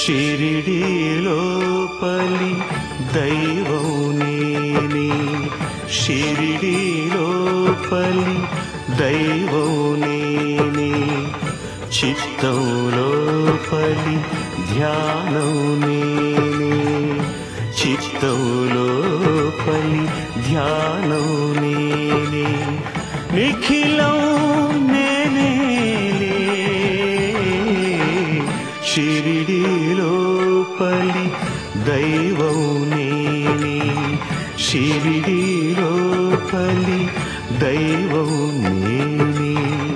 షిరిడిలోపలి దైవం నేనే షిరిడిలోపలి దైవం నేనే చిత్తంలోపలి ధ్యానం నేనే చిత్తంలోపలి ధ్యానం నేనే నిఖిలం నేనేలే షిరిడిలోపలి దైవం నేనే షిరిడిలోపలి దైవం నేనే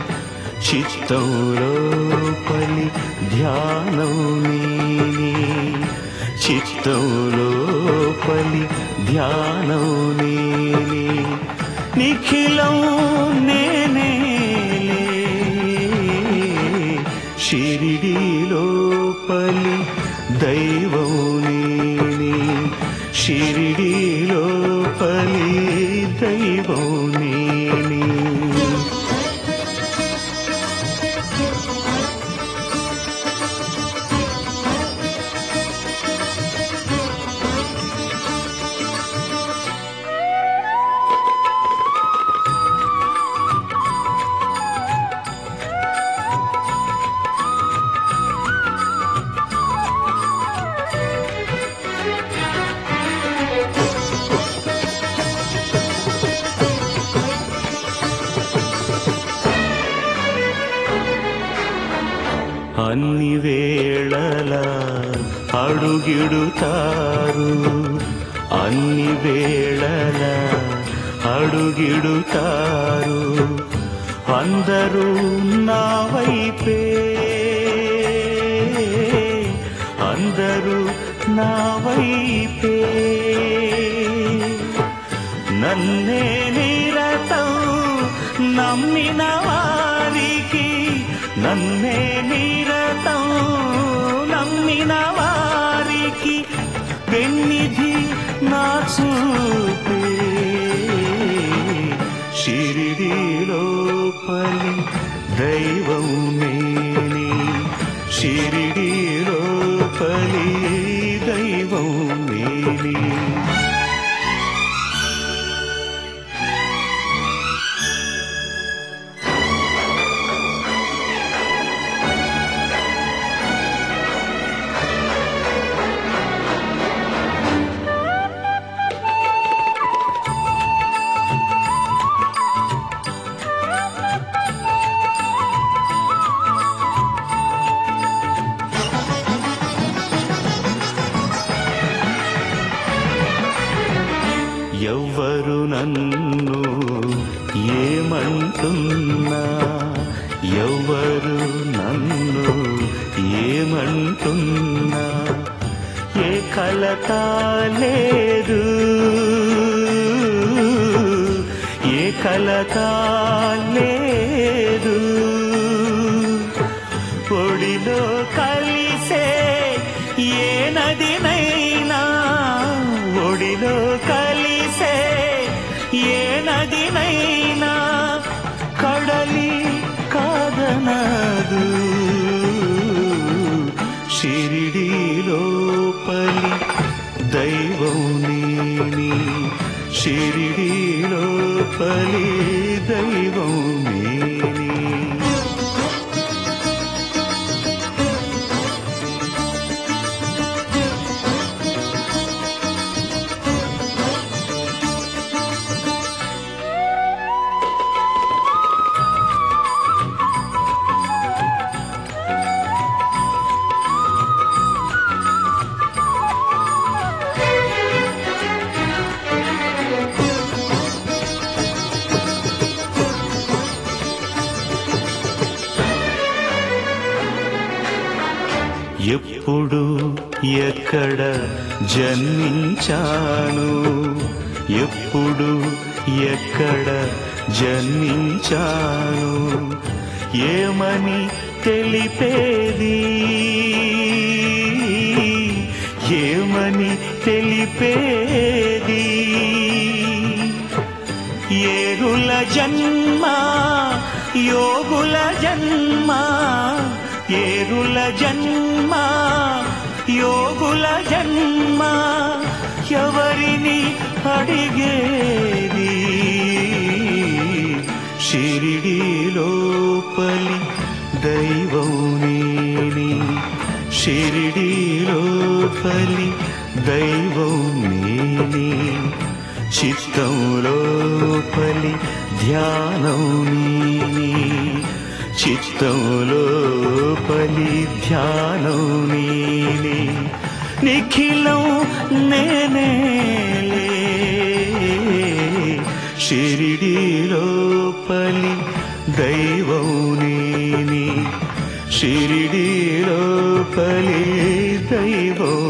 చిత్తంలోపలి ధ్యానం నేనే చిత్తంలోపలి ధ్యానం నేనే నిఖిలం నేనేలే షిరిడిలోపలి దైవం నేనే షిరిడిలోపలి దైవం నేనే అన్ని వేళల అడుగిడుతారు అన్ని వేళల అడుగిడుతారు అందరూ నా వైపే అందరూ నా వైపే నన్నే నిరతం నమ్మిన వారికి నన్నే నిరతం నమ్మిన వారికి పెన్నిధి నా చూపే షిరిడిలోపలి దైవం నేనే షిరిడిలోపలి దైవం నేనే ఎవ్వరు నన్ను ఏమంటున్నా ఎవ్వరు నన్ను ఏమంటున్నా ఏ కలత లేదు ఏ కలత లేదు పొడిలో కలిసే ఏ నదినైనా ఒడిలో కలిసే ఏ నదినైనా కడలి కాదనదు షిరిడిలోపలి దైవం నేని షిరిడిలోపలి దైవం నేని ఎప్పుడు ఎక్కడ జన్మించాను ఎప్పుడు ఎక్కడ జన్మించాను ఏమని తెలిపేది ఏమని తెలిపేది ఏరుల జన్మ యోగుల జన్మ ఏరుల జన్మ యోగుల జన్మ ఎవరిని అడిగేది షిరిడి లోపలి దైవం నేని షిరిడి లోపలి దైవం నేని చిత్తం లోపలి ధ్యానం నీని చిత్తం లోపలి ధ్యానం నీని నిఖిలం నేనేలే షిరిడి లోపలి దైవం నేని షిరిడి లోపలి దైవం